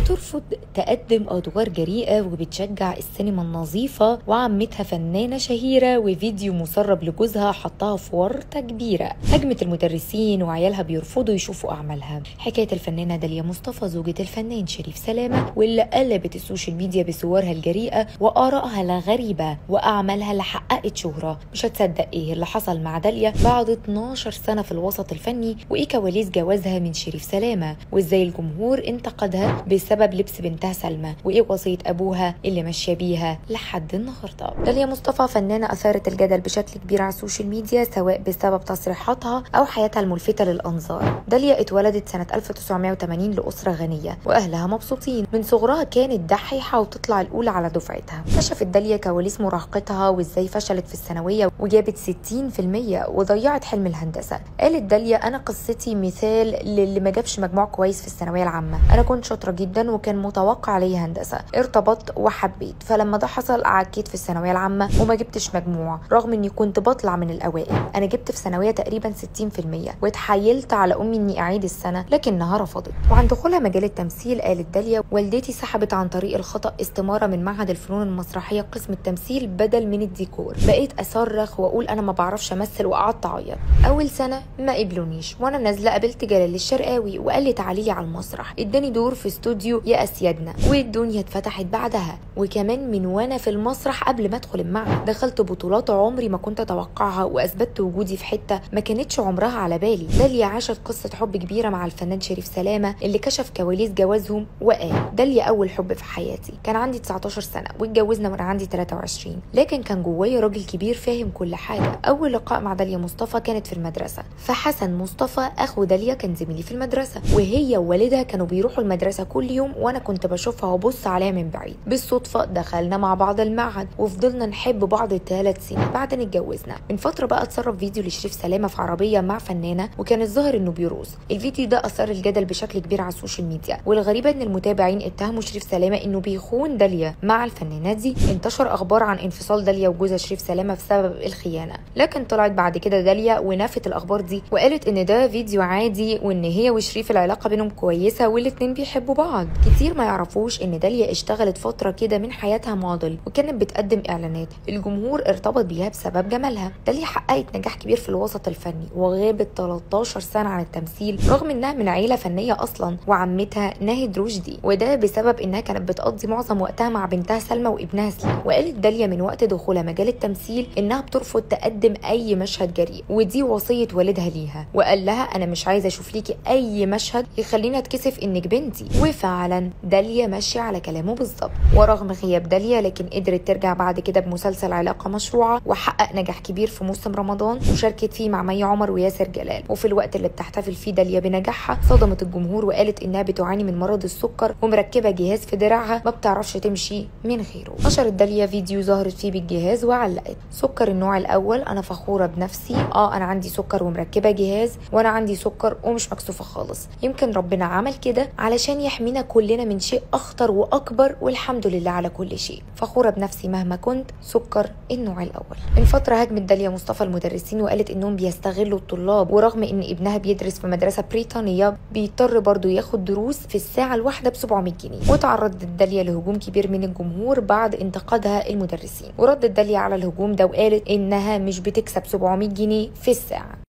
بترفض تقدم أدوار جريئة وبتشجع السينما النظيفة وعمتها فنانة شهيرة وفيديو مسرب لجوزها حطها في ورطة كبيرة هجمة المدرسين وعيالها بيرفضوا يشوفوا أعمالها حكاية الفنانة داليا مصطفى زوجة الفنان شريف سلامة واللي قلبت السوشيال ميديا بصورها الجريئة وآرائها الغريبة وأعمالها اللي حققت شهرة مش هتصدق إيه اللي حصل مع داليا بعد 12 سنة في الوسط الفني وإيه كواليس جوازها من شريف سلامة وإزاي الجمهور انتقدها بسبب لبس بنتها سلمى وايه وصيه ابوها اللي ماشيه بيها لحد النهارده داليا مصطفى فنانه اثارت الجدل بشكل كبير على السوشيال ميديا سواء بسبب تصريحاتها او حياتها الملفته للانظار داليا اتولدت سنه 1980 لاسره غنيه واهلها مبسوطين من صغرها كانت دحيحه وتطلع الاولى على دفعتها كشفت داليا كواليس مراهقتها وازاي فشلت في الثانويه وجابت 60% وضيعت حلم الهندسه قالت داليا انا قصتي مثال للي ما جابش مجموع كويس في الثانويه العامه انا كنت شاطره جدا وكان متوقع لي هندسه ارتبطت وحبيت فلما ده حصل عكيت في الثانويه العامه وما جبتش مجموع رغم اني كنت بطلع من الاوائل انا جبت في ثانويه تقريبا 60% واتحايلت على امي اني اعيد السنه لكنها رفضت وعن دخولها مجال التمثيل قالت داليا والدتي سحبت عن طريق الخطا استماره من معهد الفنون المسرحيه قسم التمثيل بدل من الديكور بقيت اصرخ واقول انا ما بعرفش امثل وقعدت اعيط اول سنه ما قبلونيش وانا نازله قابلت جلال الشرقاوي وقال لي تعالي على المسرح اداني دور في استوديو يا اسيادنا والدنيا اتفتحت بعدها وكمان من وانا في المسرح قبل ما ادخل المعهد دخلت بطولات عمري ما كنت اتوقعها واثبتت وجودي في حته ما كانتش عمرها على بالي داليا عاشت قصه حب كبيره مع الفنان شريف سلامه اللي كشف كواليس جوازهم وقال داليا اول حب في حياتي كان عندي 19 سنه واتجوزنا وانا عندي 23 لكن كان جوايا راجل كبير فاهم كل حاجه اول لقاء مع داليا مصطفى كانت في المدرسه فحسن مصطفى اخو داليا كان زميلي في المدرسه وهي ووالدها كانوا بيروحوا المدرسه كل يوم وانا كنت بشوفها وابص عليها من بعيد بالصدفه دخلنا مع بعض المعهد وفضلنا نحب بعض ثلاث سنين بعدين اتجوزنا من فتره بقى اتسرب فيديو لشريف سلامه في عربيه مع فنانه وكان الظاهر انه بيرقص الفيديو ده اثار الجدل بشكل كبير على السوشيال ميديا والغريبه ان المتابعين اتهموا شريف سلامه انه بيخون داليا مع الفنانه دي انتشر اخبار عن انفصال داليا وجوزها شريف سلامه بسبب الخيانه لكن طلعت بعد كده داليا ونفت الاخبار دي وقالت ان ده فيديو عادي وان هي وشريف العلاقه بينهم كويسه والاتنين بيحبوا بعض كتير ما يعرفوش ان داليا اشتغلت فتره كده من حياتها موديل وكانت بتقدم اعلانات الجمهور ارتبط بيها بسبب جمالها داليا حققت نجاح كبير في الوسط الفني وغابت 13 سنه عن التمثيل رغم انها من عيله فنيه اصلا وعمتها ناهد رشدي وده بسبب انها كانت بتقضي معظم وقتها مع بنتها سلمى وابنها سليم وقالت داليا من وقت دخولها مجال التمثيل انها بترفض تقدم اي مشهد جريء ودي وصيه والدها ليها وقال لها انا مش عايزه اشوف ليكي اي مشهد يخليني اتكسف انك بنتي وفعلا داليا ماشيه على كلامه بالظبط ورغم غياب داليا لكن قدرت ترجع بعد كده بمسلسل علاقه مشروعه وحقق نجاح كبير في موسم رمضان وشاركت فيه مع مي عمر وياسر جلال وفي الوقت اللي بتحتفل فيه داليا بنجاحها صدمت الجمهور وقالت انها بتعاني من مرض السكر ومركبه جهاز في دراعها ما بتعرفش تمشي من غيره نشرت داليا فيديو ظهرت فيه بالجهاز وعلقت سكر النوع الاول انا فخوره بنفسي اه انا عندي سكر ومركبه جهاز وانا عندي سكر ومش مكسوفه خالص يمكن ربنا عمل كده علشان يحمينا كلنا من شيء اخطر واكبر والحمد لله على كل شيء فخوره بنفسي مهما كنت سكر النوع الاول من فتره هجمت داليا مصطفى المدرسين وقالت انهم بيستغلوا الطلاب ورغم ان ابنها بيدرس في مدرسه بريطانيه بيضطر برضه ياخد دروس في الساعه الواحده ب 700 جنيه وتعرضت داليا لهجوم كبير من الجمهور بعد انتقادها المدرسين وردت داليا على الهجوم ده وقالت انها مش بتكسب 700 جنيه في الساعه